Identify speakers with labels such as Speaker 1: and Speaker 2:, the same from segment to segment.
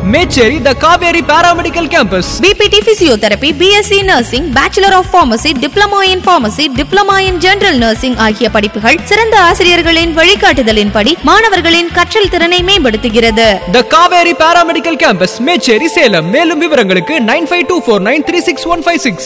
Speaker 1: Mecheri the Kaveri paramedical campus
Speaker 2: BPT physiotherapy BSc nursing bachelor of pharmacy diploma in pharmacy diploma in general nursing ஆகிய படிப்புகள் சிறந்த ஆசிரியர்களின் வழிகாட்டுதலின்படி மாணவர்களின் கற்றல் திறனை மேம்படுத்துகிறது
Speaker 1: the Kaveri paramedical campus Mecheri Salem மேலும் விவரங்களுக்கு nine five two four nine three six one five six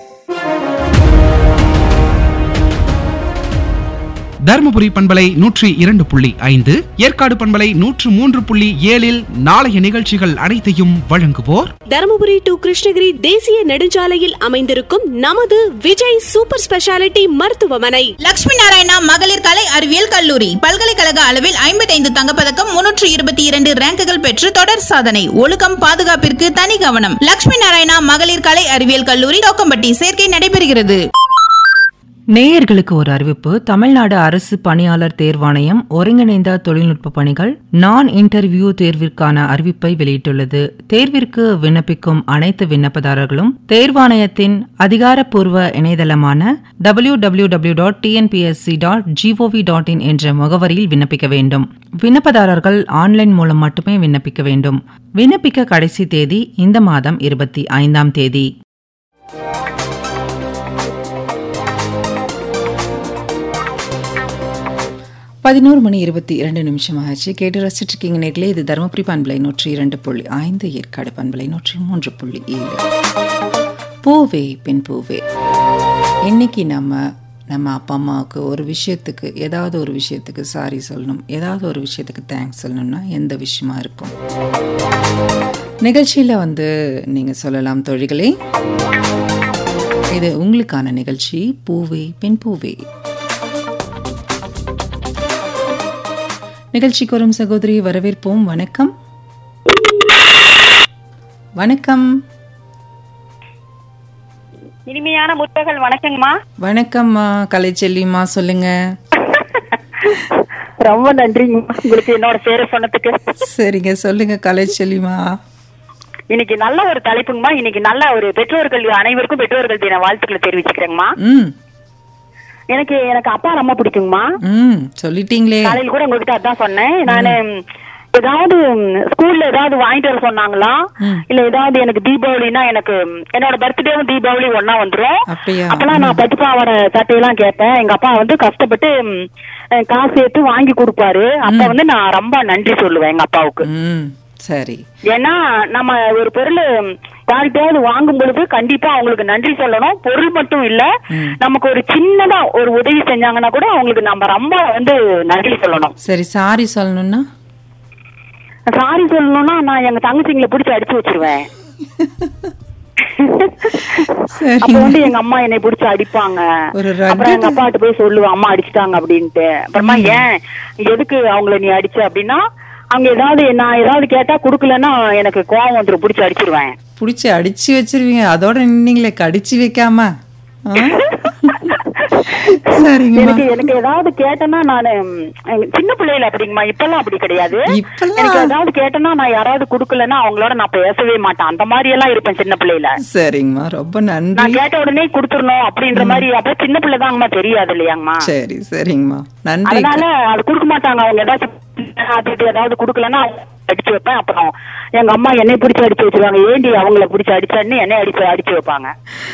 Speaker 3: Dharmapuri பண்பலை நூற்றி இரண்டு புள்ளி ஐந்து ஏற்காடு பண்பலை நூற்று மூன்று புள்ளி ஏழில் நாளைய நிகழ்ச்சிகள் அனைத்தையும் வழங்குவோர்
Speaker 4: தருமபுரி டு கிருஷ்ணகிரி தேசிய நெடுஞ்சாலையில் அமைந்திருக்கும் நமது விஜய் சூப்பர் ஸ்பெஷாலிட்டி மருத்துவமனை
Speaker 5: லட்சுமி நாராயணா மகளிர் கலை அறிவியல் கல்லூரி பல்கலைக்கழக அளவில் ஐம்பத்தைந்து தங்கப்பதக்கம் முன்னூற்று இருபத்தி இரண்டு ரேங்குகள் பெற்று தொடர் சாதனை ஒழுக்கம் பாதுகாப்பிற்கு தனி கவனம் லட்சுமி நாராயணா மகளிர் கலை அறிவியல் கல்லூரி தோக்கம்பட்டி சேர்க்கை நடைபெறுகிறது
Speaker 6: நேயர்களுக்கு ஒரு அறிவிப்பு தமிழ்நாடு அரசு பணியாளர் தேர்வாணையம் ஒருங்கிணைந்த தொழில்நுட்ப பணிகள் நான் இன்டர்வியூ தேர்விற்கான அறிவிப்பை வெளியிட்டுள்ளது தேர்விற்கு விண்ணப்பிக்கும் அனைத்து விண்ணப்பதாரர்களும் தேர்வாணையத்தின் அதிகாரப்பூர்வ இணையதளமான W W W dot TNPSC dot GOV dot in என்ற முகவரியில் விண்ணப்பிக்க வேண்டும் விண்ணப்பதாரர்கள் ஆன்லைன் மூலம் மட்டுமே விண்ணப்பிக்க வேண்டும் விண்ணப்பிக்க கடைசி தேதி இந்த மாதம் இருபத்தி ஐந்தாம் தேதி பதினோரு மணி இருபத்தி இரண்டு நிமிஷம் ஆச்சு கேட்டு ரசிச்சிட்டு இருக்கீங்க நேர்களே இது தருமபுரி பண்பலை நூற்றி இரண்டு புள்ளி ஐந்து ஏற்காடு பண்பலை நூற்றி மூன்று புள்ளி ஏழு பூவே பெண் பூவே இன்னைக்கு நம்ம நம்ம அப்பா அம்மாவுக்கு ஒரு விஷயத்துக்கு ஏதாவது ஒரு விஷயத்துக்கு சாரி சொல்லணும் ஏதாவது ஒரு விஷயத்துக்கு தேங்க்ஸ் சொல்லணும்னா எந்த விஷயமா இருக்கும் நிகழ்ச்சியில் வந்து நீங்கள் சொல்லலாம் தொழில்களே இது உங்களுக்கான நிகழ்ச்சி பூவே பெண் பூவே நிகழ்ச்சிக்கு வரும் சகோதரி வரவேற்போம் வணக்கம் வணக்கம்
Speaker 7: இனிமையான முற்பகல் வணக்கங்கம்மா
Speaker 6: வணக்கம்மா கலைச்செல்விம்மா சொல்லுங்க
Speaker 7: ரொம்ப நன்றிங்கம்மா உங்களுக்கு என்னோட பேரை சொன்னதுக்கு
Speaker 6: சரிங்க சொல்லுங்க கலைச்செல்விமா
Speaker 7: இன்னைக்கு நல்ல ஒரு தலைப்புங்கம்மா இன்னைக்கு நல்ல ஒரு பெற்றோர்கள் அனைவருக்கும் பெற்றோர்கள் தின வாழ்த்துக்களை தெரிவிச்சுக்கிறேங்கம்மா
Speaker 6: ம்
Speaker 7: எனக்கு எனக்கு அப்பா ரொம்ப பிடிக்குங்கம்மா
Speaker 6: ம் சொல்லிட்டீங்களே
Speaker 7: காலையில் கூட உங்ககிட்ட அதான் சொன்னேன் நானு ஏதாவது ஸ்கூல்ல ஏதாவது வாங்கிட்டு வர சொன்னாங்களா இல்ல ஏதாவது எனக்கு தீபாவளினா எனக்கு என்னோட பர்த்டேவும் தீபாவளி ஒன்னா வந்துரும்
Speaker 6: அப்படியா?
Speaker 7: அப்பெல்லாம் நான் பட்டு பாவாடை சட்டையெல்லாம் கேட்பேன் எங்க அப்பா வந்து கஷ்டப்பட்டு ம், அஹ், காசு எடுத்து வாங்கி கொடுப்பாரு அப்ப வந்து நான் ரொம்ப நன்றி சொல்லுவேன் எங்க அப்பாவுக்கு
Speaker 6: ம் சரி
Speaker 7: ஏன்னா நம்ம ஒரு பொருள் யார்கிட்டயாவது வாங்கும் பொழுது கண்டிப்பா அவங்களுக்கு நன்றி சொல்லணும் பொருள் மட்டும் இல்ல நமக்கு ஒரு சின்னதா ஒரு உதவி செஞ்சாங்கன்னா கூட அவங்களுக்கு நம்ம ரொம்ப வந்து நன்றி சொல்லணும்
Speaker 6: சரி சாரி சொல்லணும்னா
Speaker 7: சாரி சொல்லணும்னா நான் எங்க தங்கச்சிங்களை பிடிச்சி அடிச்சு வச்சிருவேன் அப்ப வந்து எங்க அம்மா என்னை பிடிச்சி அடிப்பாங்க
Speaker 6: ஒரு
Speaker 7: அப்புறம் எங்க அப்பாட்ட போய் சொல்லுவேன் அம்மா அடிச்சிட்டாங்க அப்படின்ட்டு அப்புறமா ஏன் எதுக்கு அவங்கள நீ அடிச்ச அப்படின்னா அவங்க ஏதாவது நான் ஏதாவது கேட்டா குடுக்கலன்னா எனக்கு கோவம் வந்துரும் பிடிச்சி அடிச்சிருவேன்
Speaker 6: பிடிச்சி அடிச்சு வச்சிருவீங்க அதோட நின்னீங்களே கடிச்சு வைக்காம ஆ? சரிங்கம்மா
Speaker 7: எனக்கு எனக்கு ஏதாவது கேட்டேன்னா நானு ம், சின்ன பிள்ளையில அப்படிங்கம்மா இப்பெல்லாம் அப்படி கிடையாது
Speaker 6: இப்பெல்லாம்
Speaker 7: எனக்கு ஏதாவது கேட்டேன்னா நான் யாராவது குடுக்கலன்னா அவங்களோட நான் பேசவே மாட்டேன் அந்த மாதிரி எல்லாம் இருப்பேன் சின்ன பிள்ளையில
Speaker 6: சரிங்கம்மா ரொம்ப நன்றி
Speaker 7: நான் கேட்ட உடனே குடுத்துடணும் அப்படின்ற மாதிரி அப்ப சின்ன பிள்ளை தாங்கம்மா தெரியாது இல்லையாங்கம்மா
Speaker 6: சரி சரிங்கம்மா நன்றி
Speaker 7: அதனால அது கொடுக்க மாட்டாங்க அவங்க ஏதாச்சும் ஆட்டிட்டு ஏதாவது குடுக்கலன்னா அடிச்சு வைப்பேன் அப்புறம் எங்க அம்மா என்னை பிடிச்சு அடிச்சு வச்சிருவாங்க ஏண்டி அவங்கள பிடிச்சு அடிச்சான்னு என்னை அடிச்சு அடிச்சு வைப்பாங்க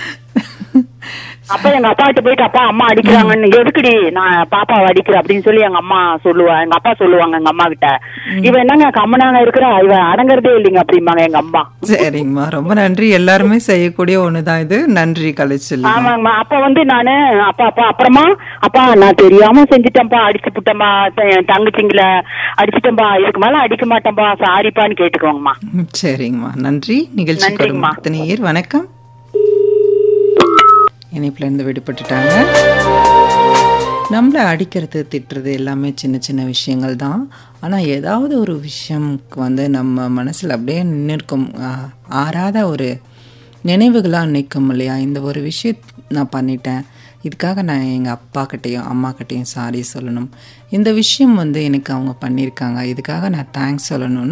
Speaker 7: அப்ப எங்க அப்பா கிட்ட போயிட்டு அப்பா அம்மா அடிக்கிறாங்கன்னு எதுக்குடி நான் பாப்பாவை அடிக்கிறேன் அப்படின்னு சொல்லி எங்க அம்மா சொல்லுவா எங்க அப்பா சொல்லுவாங்க எங்க அம்மா கிட்ட இவ என்னங்க கம்மனாங்க இருக்கிறா இவ அடங்குறதே இல்லைங்க அப்படிம்பாங்க எங்க அம்மா
Speaker 6: சரிங்கம்மா ரொம்ப நன்றி எல்லாருமே செய்யக்கூடிய ஒண்ணுதான் இது நன்றி கலைச்செல்வி
Speaker 7: ஆமாங்கம்மா அப்ப வந்து நானு அப்பா அப்பா அப்புறமா அப்பா நான் தெரியாம செஞ்சுட்டேன்ப்பா அடிச்சு புட்டேன்பா என் தங்கச்சிங்கள அடிச்சிட்டேன்பா இதுக்கு மேல அடிக்க மாட்டேன்பா சாரிப்பான்னு கேட்டுக்கோங்கம்மா
Speaker 6: ம், சரிங்கம்மா நன்றி நிகழ்ச்சிக்கு வரும்
Speaker 7: நன்றிங்கம்மா.
Speaker 6: அத்தனையர் வணக்கம் இணைப்புல இருந்து விடுபட்டுட்டாங்க நம்மளை அடிக்கிறது திட்டுறது எல்லாமே சின்ன சின்ன விஷயங்கள் தான் ஆனால் ஏதாவது ஒரு விஷயம்க்கு வந்து நம்ம மனசில் அப்படியே நின்றுருக்கும் ஆறாத ஒரு நினைவுகளாக நிற்கும் இல்லையா இந்த ஒரு விஷயம் நான் பண்ணிட்டேன் இதுக்காக நான் எங்கள் அப்பாக்கிட்டேயும் அம்மாக்கிட்டேயும் சாரி சொல்லணும் இந்த விஷயம் வந்து எனக்கு அவங்க பண்ணியிருக்காங்க இதுக்காக நான் தேங்க்ஸ் சொல்லணும்னு